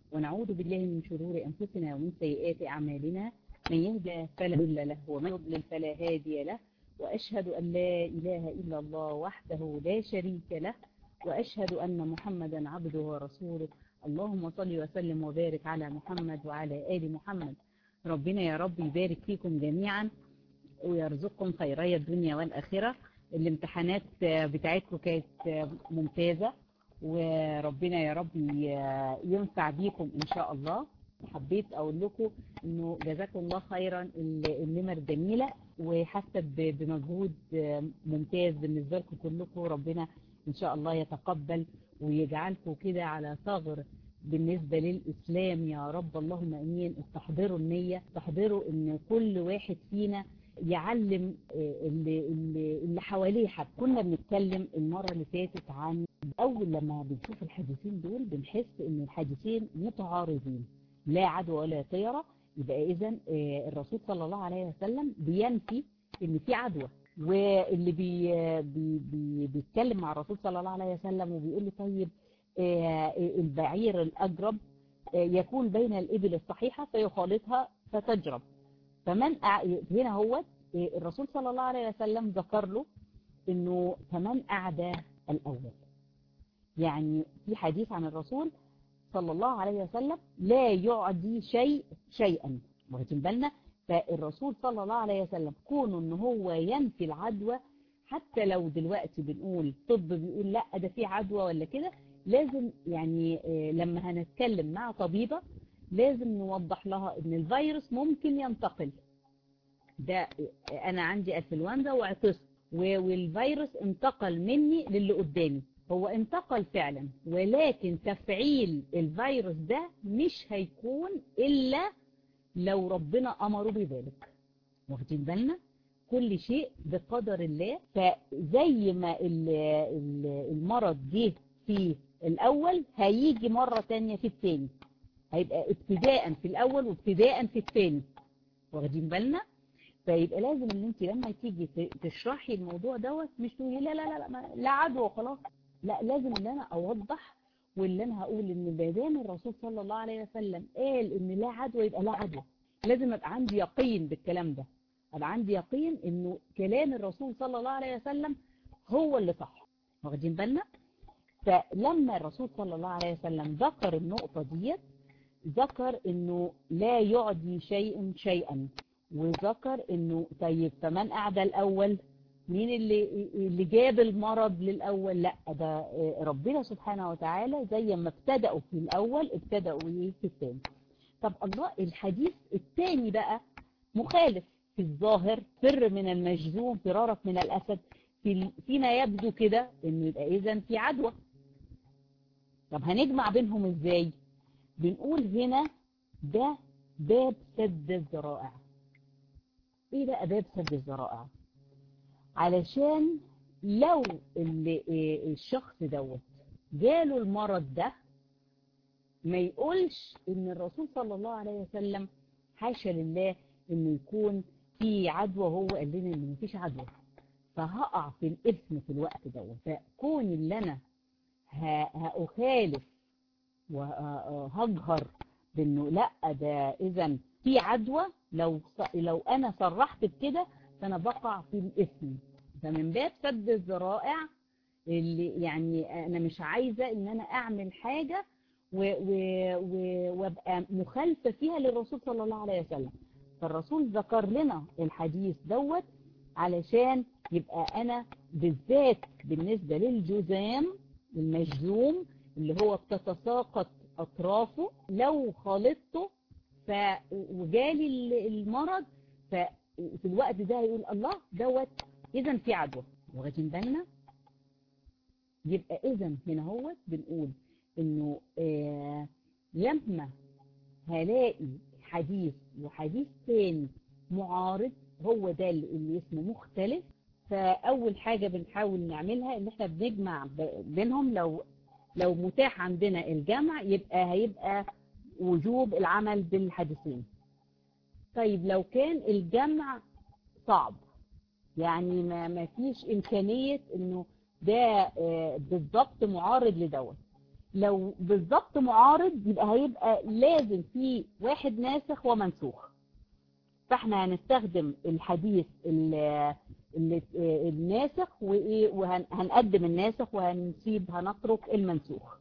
ونعوذ بالله من شرور أنفسنا ومن سيئات أعمالنا من يهدى فلا مضل له ومن يضلل فلا هادي له وأشهد أن لا إله إلا الله وحده لا شريك له وأشهد أن محمدا عبده ورسوله اللهم صل وسلم وبارك على محمد وعلى آل محمد ربنا يا رب يبارك فيكم جميعا ويرزقكم خيري الدنيا والآخرة الامتحانات بتاعتكم كانت ممتازة وربنا يا رب ينفع بيكم إن شاء الله حبيت أقول لكم إنه جزاكم الله خيرا النمر جميلة وحاسة بمجهود ممتاز بالنسبة لكم كلكم ربنا إن شاء الله يتقبل ويجعلكم كده على ثغر بالنسبة للإسلام يا رب اللهم أمين استحضروا النية استحضروا إن كل واحد فينا يعلم اللي, اللي, اللي حواليه حد كنا بنتكلم المرة اللي فاتت عن أول لما بنشوف الحديثين دول بنحس إن الحديثين متعارضين لا عدوى ولا طيرة يبقى إذا الرسول صلى الله عليه وسلم بينفي إن في عدوى واللي بي بي بي بيتكلم مع الرسول صلى الله عليه وسلم وبيقول له طيب البعير الأجرب يكون بين الإبل الصحيحة فيخالطها فتجرب فمن هنا هو الرسول صلى الله عليه وسلم ذكر له انه فمن أعدى الأول يعني في حديث عن الرسول صلى الله عليه وسلم لا يعدي شيء شيئا واخدين بالنا فالرسول صلى الله عليه وسلم كونه ان هو ينفي العدوى حتى لو دلوقتي بنقول طب بيقول لا ده في عدوى ولا كده لازم يعني لما هنتكلم مع طبيبة لازم نوضح لها ان الفيروس ممكن ينتقل ده انا عندي انفلونزا وعطست والفيروس انتقل مني للي قدامي هو انتقل فعلا ولكن تفعيل الفيروس ده مش هيكون الا لو ربنا امره بذلك واخدين بالنا كل شيء بقدر الله فزي ما المرض جه في الاول هيجي مرة تانية في الثاني هيبقى ابتداء في الاول وابتداء في الثاني واخدين بالنا فيبقى لازم ان انت لما تيجي تشرحي الموضوع دوت مش تقولي لا لا لا لا, لا عدوى خلاص لا لازم ان انا اوضح واللي انا هقول ان ما دام الرسول صلى الله عليه وسلم قال ان لا عدوى يبقى لا عدوى لازم ابقى عندي يقين بالكلام ده ابقى عندي يقين انه كلام الرسول صلى الله عليه وسلم هو اللي صح واخدين بالنا فلما الرسول صلى الله عليه وسلم ذكر النقطة ديت ذكر انه لا يعدي شيء شيئا وذكر انه طيب فمن اعدى الاول مين اللي اللي جاب المرض للاول لا ده ربنا سبحانه وتعالى زي ما ابتدأوا في الاول ابتدأوا ايه في الثاني طب الله الحديث الثاني بقى مخالف في الظاهر فر من المجذوم فرارك من الاسد في فيما يبدو كده انه يبقى اذا في عدوى طب هنجمع بينهم ازاي بنقول هنا ده باب سد الذرائع ايه بقى باب سد الذرائع علشان لو اللي الشخص دوت جاله المرض ده ما يقولش ان الرسول صلى الله عليه وسلم حاشا لله انه يكون في عدوى هو قال لنا ان مفيش عدوى فهقع في الاسم في الوقت دوت فكون اللي انا هأخالف وهجهر بانه لا ده اذا في عدوى لو لو انا صرحت بكده فانا بقع في الاسم فمن باب سد الذرائع اللي يعني انا مش عايزه ان انا اعمل حاجه وابقى مخالفه فيها للرسول صلى الله عليه وسلم فالرسول ذكر لنا الحديث دوت علشان يبقى انا بالذات بالنسبه للجذام المجذوم اللي هو بتتساقط اطرافه لو خالطته ف وجالي المرض ففي الوقت ده يقول الله دوت اذا في عدوى واخدين بالنا يبقى اذا هنا هو بنقول انه آه لما هلاقي حديث وحديث تاني معارض هو ده اللي اسمه مختلف فاول حاجة بنحاول نعملها ان احنا بنجمع بينهم لو لو متاح عندنا الجمع يبقى هيبقى وجوب العمل بالحديثين طيب لو كان الجمع صعب يعني ما ما فيش إمكانية إنه ده بالضبط معارض لدوت لو بالظبط معارض يبقى هيبقى لازم في واحد ناسخ ومنسوخ فاحنا هنستخدم الحديث ال- ال- الناسخ وايه وهنقدم الناسخ وهنسيب هنترك المنسوخ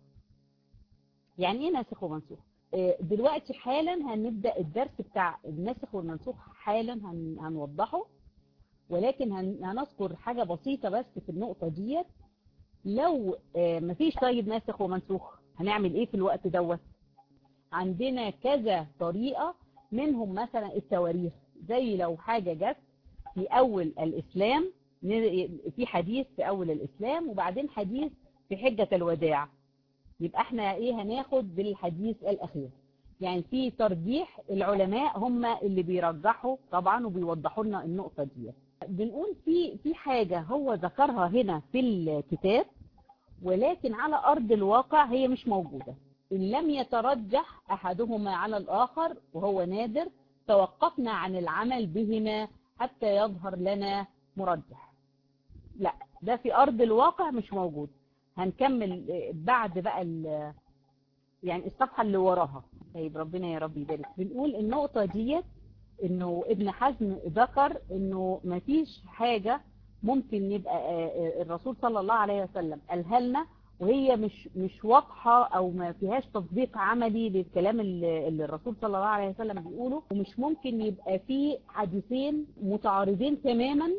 يعني ايه ناسخ ومنسوخ آه، دلوقتي حالا هنبدأ الدرس بتاع الناسخ والمنسوخ حالا هن- هنوضحه ولكن هن- هنذكر حاجة بسيطة بس في النقطة ديت لو آه، مفيش طيب ناسخ ومنسوخ هنعمل ايه في الوقت دوت عندنا كذا طريقة منهم مثلا التواريخ زي لو حاجة جت في أول الإسلام ن- في حديث في أول الإسلام وبعدين حديث في حجة الوداع يبقى احنا ايه هناخد بالحديث الأخير يعني في ترجيح العلماء هم اللي بيرجحوا طبعا وبيوضحوا لنا النقطة دي بنقول في في حاجة هو ذكرها هنا في الكتاب ولكن على أرض الواقع هي مش موجودة إن لم يترجح أحدهما على الآخر وهو نادر توقفنا عن العمل بهما حتى يظهر لنا مرجح لا ده في أرض الواقع مش موجود هنكمل بعد بقى ال- يعني الصفحة اللي وراها طيب ربنا يا رب يبارك بنقول النقطة ديت انه ابن حزم ذكر انه مفيش حاجة ممكن يبقى آه، آه، الرسول صلى الله عليه وسلم قالها لنا وهي مش مش واضحة او ما فيهاش تطبيق عملي للكلام اللي اللي الرسول صلى الله عليه وسلم بيقوله ومش ممكن يبقى في حديثين متعارضين تماما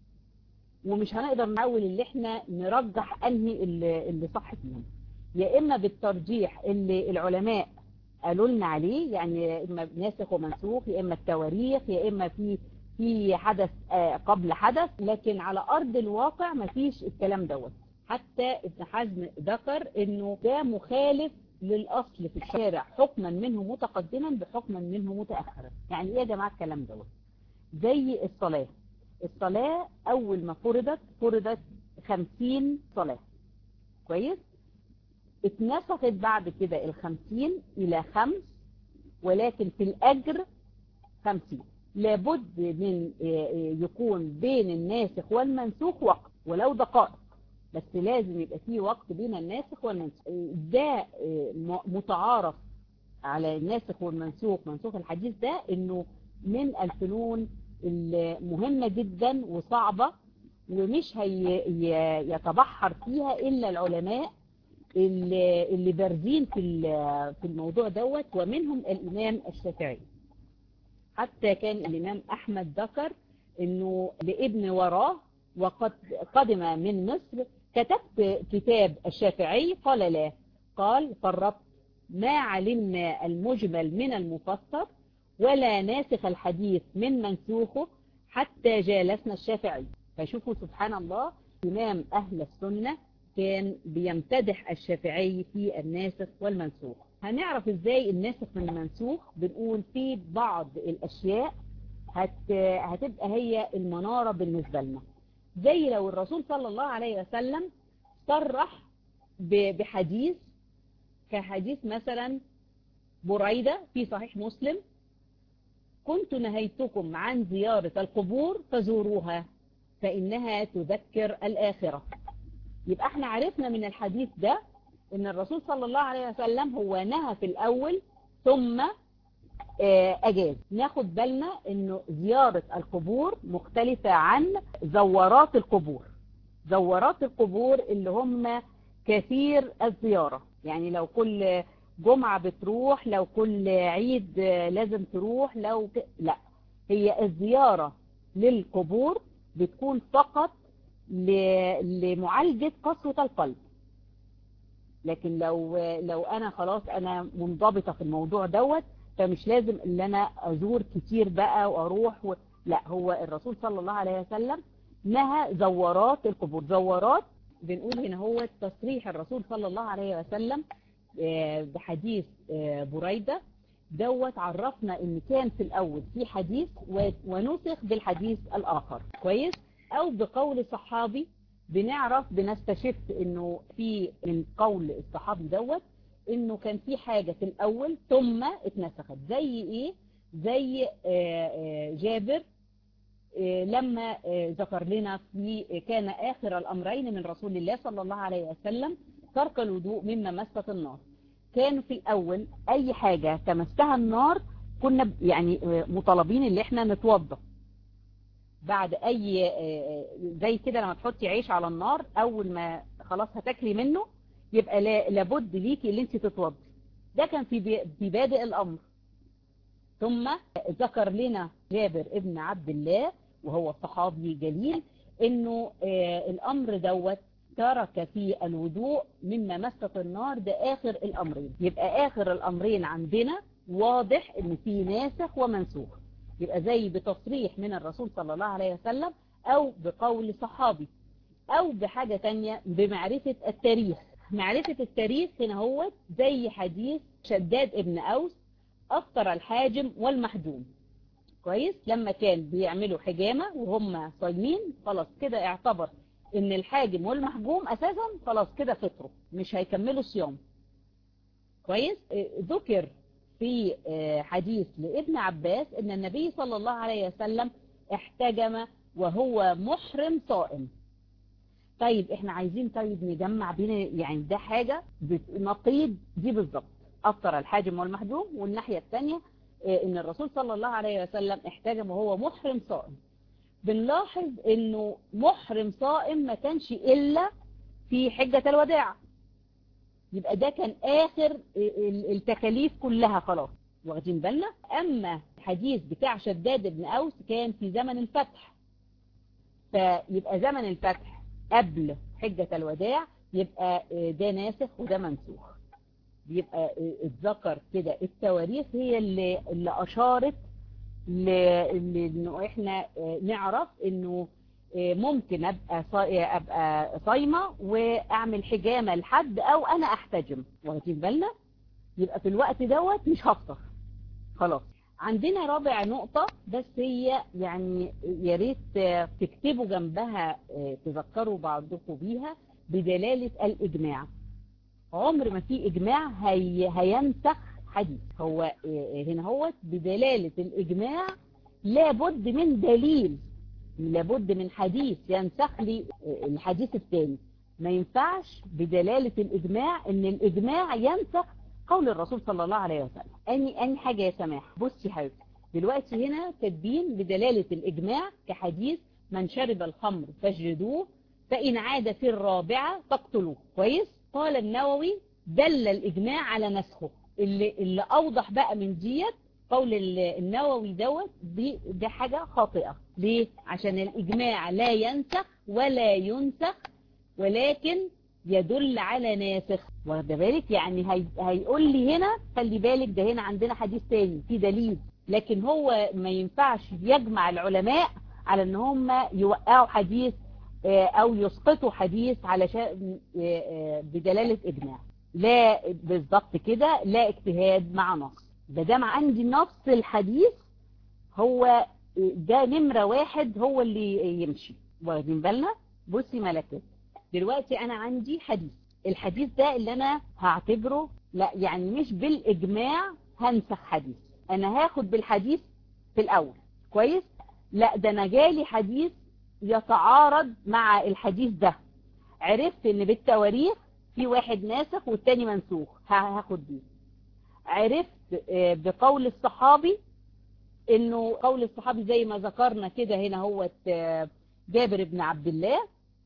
ومش هنقدر نحاول اللي احنا نرجح انهي اللي, اللي صح فيهم يا اما بالترجيح اللي العلماء قالوا لنا عليه يعني يا اما ناسخ ومنسوخ يا اما التواريخ يا اما في في حدث آه، قبل حدث لكن على ارض الواقع مفيش الكلام دوت حتى ابن حزم ذكر انه ده مخالف للاصل في الشارع حكما منه متقدما بحكما منه متاخرا يعني ايه يا جماعه الكلام دوت زي الصلاه الصلاه اول ما فرضت فرضت 50 صلاه كويس اتنسخت بعد كده الخمسين إلى خمس ولكن في الأجر خمسين لابد من يكون بين الناسخ والمنسوخ وقت ولو دقائق بس لازم يبقى فيه وقت بين الناسخ والمنسوخ ده متعارف على الناسخ والمنسوخ منسوخ الحديث ده انه من الفنون المهمة جدا وصعبة ومش هيتبحر فيها إلا العلماء اللي اللي بارزين في ال- في الموضوع دوت ومنهم الإمام الشافعي حتى كان الإمام أحمد ذكر إنه لابن وراه وقد قدم من مصر كتبت كتاب الشافعي قال لا قال فربت ما علمنا المجمل من المفسر ولا ناسخ الحديث من منسوخه حتى جالسنا الشافعي فشوفوا سبحان الله إمام أهل السنة كان بيمتدح الشافعي في الناسخ والمنسوخ هنعرف ازاي الناسخ من المنسوخ بنقول في بعض الاشياء هت... هتبقى هي المنارة بالنسبة لنا زي لو الرسول صلى الله عليه وسلم صرح ب... بحديث كحديث مثلا بريدة في صحيح مسلم كنت نهيتكم عن زيارة القبور فزوروها فإنها تذكر الآخرة يبقى احنا عرفنا من الحديث ده ان الرسول صلى الله عليه وسلم هو نهى في الاول ثم اجاز ناخد بالنا انه زيارة القبور مختلفة عن زورات القبور زورات القبور اللي هم كثير الزيارة يعني لو كل جمعة بتروح لو كل عيد لازم تروح لو ك... لا هي الزيارة للقبور بتكون فقط لمعالجة قسوة القلب لكن لو لو انا خلاص انا منضبطة في الموضوع دوت فمش لازم ان انا ازور كتير بقى واروح و... لا هو الرسول صلى الله عليه وسلم نهى زورات القبور زورات بنقول هنا هو تصريح الرسول صلى الله عليه وسلم بحديث بريدة دوت عرفنا ان كان في الاول في حديث ونسخ بالحديث الاخر كويس او بقول صحابي بنعرف بنستشف انه في من قول الصحابي دوت انه كان في حاجة في الاول ثم اتنسخت زي ايه زي جابر لما ذكر لنا في كان اخر الامرين من رسول الله صلى الله عليه وسلم ترك الوضوء مما مست النار كانوا في الأول أي حاجة تمسها النار كنا يعني مطالبين اللي احنا نتوضى بعد اي زي كده لما تحطي عيش على النار اول ما خلاص هتاكلي منه يبقى لابد ليكي اللي انت تتوضي ده كان في في بادئ الامر ثم ذكر لنا جابر ابن عبد الله وهو صحابي جليل انه الامر دوت ترك في الوضوء مما مست النار ده اخر الامرين يبقى اخر الامرين عندنا واضح ان في ناسخ ومنسوخ يبقى زي بتصريح من الرسول صلى الله عليه وسلم او بقول صحابي او بحاجة تانية بمعرفة التاريخ معرفة التاريخ هنا هو زي حديث شداد ابن اوس افطر الحاجم والمحجوم كويس لما كان بيعملوا حجامة وهم صايمين خلاص كده اعتبر ان الحاجم والمحجوم اساسا خلاص كده فطروا مش هيكملوا الصيام كويس ذكر في حديث لابن عباس ان النبي صلى الله عليه وسلم احتجم وهو محرم صائم طيب احنا عايزين طيب نجمع بين يعني ده حاجة نقيض دي بالظبط افطر الحاجم والمحجوم والناحية الثانية ان الرسول صلى الله عليه وسلم احتجم وهو محرم صائم بنلاحظ انه محرم صائم ما كانش الا في حجة الوداع يبقى ده كان اخر التكاليف كلها خلاص واخدين بالنا اما الحديث بتاع شداد بن اوس كان في زمن الفتح فيبقى زمن الفتح قبل حجة الوداع يبقى ده ناسخ وده منسوخ بيبقى اتذكر كده التواريخ هي اللي, اللي اشارت لانه احنا نعرف انه ممكن ابقى ابقى صايمه واعمل حجامه لحد او انا احتجم واخدين بالنا يبقى في الوقت دوت مش هفطر خلاص عندنا رابع نقطة بس هي يعني يا ريت تكتبوا جنبها تذكروا بعضكم بيها بدلالة الإجماع عمر ما في إجماع هي هينسخ حديث هو هنا هو بدلالة الإجماع لابد من دليل لابد من حديث ينسخ لي الحديث الثاني ما ينفعش بدلالة الإجماع ان الإجماع ينسخ قول الرسول صلى الله عليه وسلم أني, أني حاجة يا سماح بصي حبيبتي دلوقتي هنا تدبين بدلالة الإجماع كحديث من شرب الخمر فاجلدوه فإن عاد في الرابعة تقتلوه كويس قال النووي دل الإجماع على نسخه اللي, اللي أوضح بقى من ديت قول النووي دوت دي, دي حاجة خاطئة ليه؟ عشان الإجماع لا ينسخ ولا ينسخ ولكن يدل على ناسخ واخد بالك يعني هي هيقول لي هنا خلي بالك ده هنا عندنا حديث تاني في دليل لكن هو ما ينفعش يجمع العلماء على ان هم يوقعوا حديث او يسقطوا حديث علشان بدلالة اجماع لا بالضبط كده لا اجتهاد مع نص ده دام عندي نص الحديث هو ده نمرة واحد هو اللي يمشي واخدين بالنا بصي ملكات دلوقتي انا عندي حديث الحديث ده اللي انا هعتبره لا يعني مش بالاجماع هنسخ حديث انا هاخد بالحديث في الاول كويس لا ده انا جالي حديث يتعارض مع الحديث ده عرفت ان بالتواريخ في واحد ناسخ والتاني منسوخ هاخد دي عرفت بقول الصحابي انه قول الصحابي زي ما ذكرنا كده هنا هو جابر بن عبد الله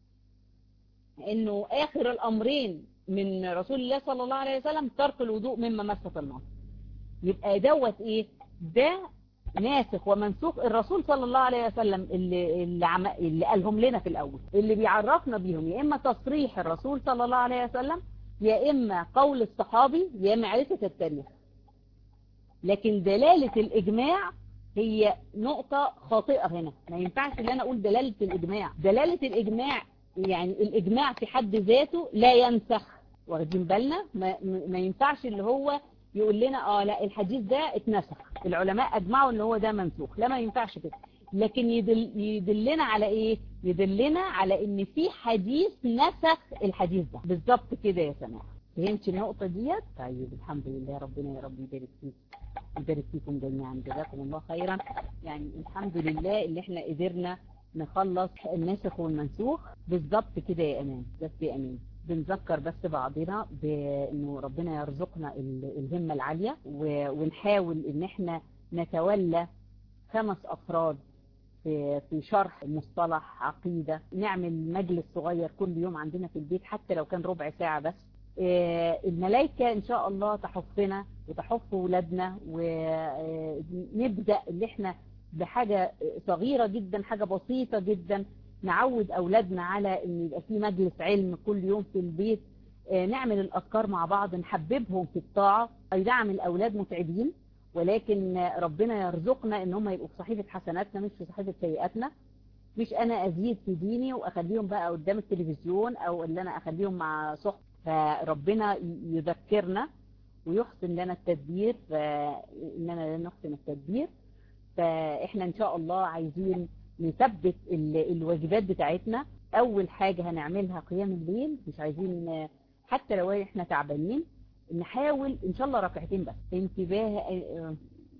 انه اخر الامرين من رسول الله صلى الله عليه وسلم ترك الوضوء مما مست النار يبقى دوت ايه ده ناسخ ومنسوخ الرسول صلى الله عليه وسلم اللي اللي, عم... اللي قالهم لنا في الاول اللي بيعرفنا بيهم يا اما تصريح الرسول صلى الله عليه وسلم يا اما قول الصحابي يا معرفة التاريخ لكن دلالة الاجماع هي نقطة خاطئة هنا ما ينفعش ان انا اقول دلالة الاجماع دلالة الاجماع يعني الاجماع في حد ذاته لا ينسخ واخدين بالنا ما, ما ينفعش اللي هو يقول لنا اه لا الحديث ده اتنسخ العلماء اجمعوا ان هو ده منسوخ لا ما ينفعش كده لكن يدل يدلنا على ايه يدلنا على ان في حديث نسخ الحديث ده بالظبط كده يا سماح فهمت النقطة ديت طيب الحمد لله ربنا يا رب يبارك فيك يبارك فيكم جميعا جزاكم الله خيرا يعني الحمد لله اللي احنا قدرنا نخلص الناسخ والمنسوخ بالظبط كده يا امان بس يا امين بنذكر بس بعضنا بانه ربنا يرزقنا الهمة العالية ونحاول ان احنا نتولى خمس افراد في في شرح مصطلح عقيدة نعمل مجلس صغير كل يوم عندنا في البيت حتى لو كان ربع ساعة بس الملائكة ان شاء الله تحفنا وتحف ولادنا ونبدأ اللي احنا بحاجة صغيرة جدا حاجة بسيطة جدا نعود أولادنا على أن يبقى في مجلس علم كل يوم في البيت نعمل الأذكار مع بعض نحببهم في الطاعة أي نعم الأولاد متعبين ولكن ربنا يرزقنا ان هم يبقوا في صحيفة حسناتنا مش في صحيفة سيئاتنا مش انا ازيد في ديني واخليهم بقى قدام التلفزيون او اللي انا اخليهم مع صحب فربنا يذكرنا ويحسن لنا التدبير فاننا لا نحسن التدبير فاحنا ان شاء الله عايزين نثبت الواجبات بتاعتنا اول حاجة هنعملها قيام الليل مش عايزين حتى لو احنا تعبانين نحاول ان شاء الله ركعتين بس انتباه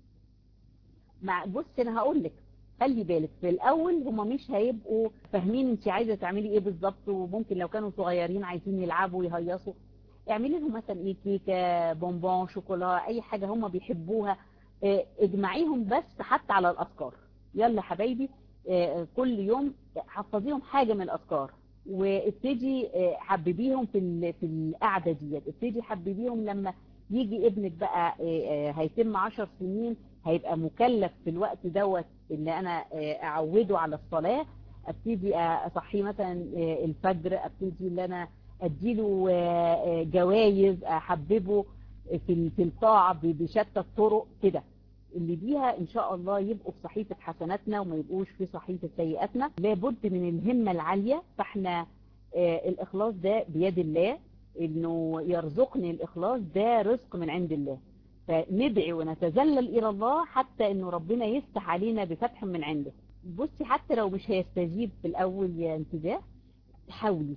مع بص انا هقول لك خلي بالك في الاول هم مش هيبقوا فاهمين انت عايزه تعملي ايه بالظبط وممكن لو كانوا صغيرين عايزين يلعبوا ويهيصوا اعملي لهم مثلا ايه كيكه بونبون شوكولا اي حاجه هم بيحبوها اجمعيهم بس حتى على الاذكار يلا حبايبي كل يوم حفظيهم حاجه من الاذكار وابتدي حببيهم في في القعده ديت ابتدي حببيهم لما يجي ابنك بقى هيتم 10 سنين هيبقى مكلف في الوقت دوت ان انا اعوده على الصلاه ابتدي اصحيه مثلا الفجر ابتدي ان انا اديله جوائز احببه في في الطاعه بشتى الطرق كده اللي بيها ان شاء الله يبقوا في صحيفة حسناتنا وما يبقوش في صحيفة سيئاتنا لابد من الهمة العالية فاحنا آه الاخلاص ده بيد الله انه يرزقني الاخلاص ده رزق من عند الله فندعي ونتذلل الى الله حتى انه ربنا يفتح علينا بفتح من عنده بصي حتى لو مش هيستجيب في الاول يا انتباه حاولي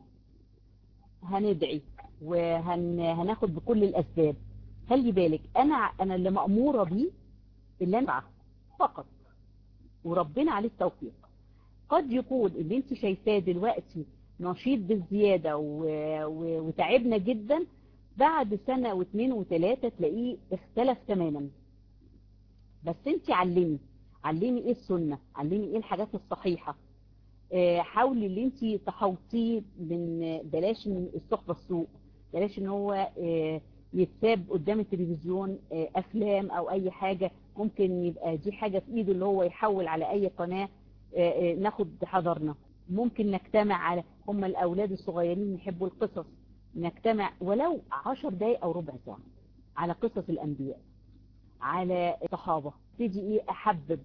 هندعي وهناخد بكل الاسباب خلي بالك انا انا اللي مأمورة بيه اللي انا فقط وربنا عليه التوفيق قد يكون اللي انت شايفاه دلوقتي نشيط بالزيادة و... و... وتعبنا جدا بعد سنة واثنين وثلاثة تلاقيه اختلف تماما بس انت علمي علمي ايه السنة علمي ايه الحاجات الصحيحة اه حاولي اللي انت تحوطيه من بلاش من الصحبة السوء بلاش ان هو اه يتساب قدام التلفزيون اه افلام او اي حاجة ممكن يبقى دي حاجة في ايده اللي هو يحول على اي قناة ناخد حذرنا ممكن نجتمع على هم الاولاد الصغيرين يحبوا القصص نجتمع ولو عشر دقايق او ربع ساعة على قصص الانبياء على الصحابة تيجي ايه احبب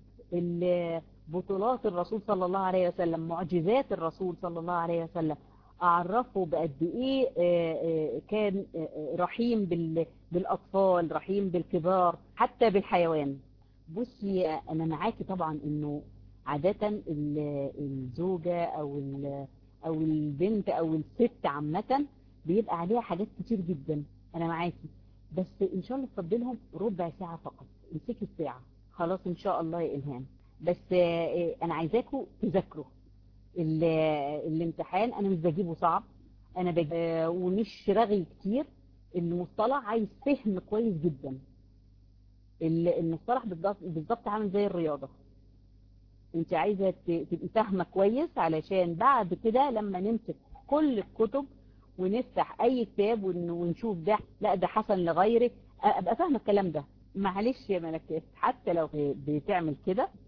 بطولات الرسول صلى الله عليه وسلم معجزات الرسول صلى الله عليه وسلم اعرفه بقد ايه كان رحيم بالاطفال رحيم بالكبار حتى بالحيوان بصي انا معاكي طبعا انه عادة الزوجة او او البنت او الست عامة بيبقى عليها حاجات كتير جدا انا معاكي بس ان شاء الله تفضلهم ربع ساعة فقط امسكي الساعة خلاص ان شاء الله يا الهام بس انا عايزاكم تذاكروا الامتحان انا مش بجيبه صعب انا بجيب ومش رغي كتير المصطلح عايز فهم كويس جدا المصطلح بالظبط عامل زي الرياضة انت عايزة تبقي فاهمة كويس علشان بعد كده لما نمسك كل الكتب ونفتح اي كتاب ونشوف ده لا ده حسن لغيرك ابقى فاهمة الكلام ده معلش يا ملكات حتى لو بتعمل كده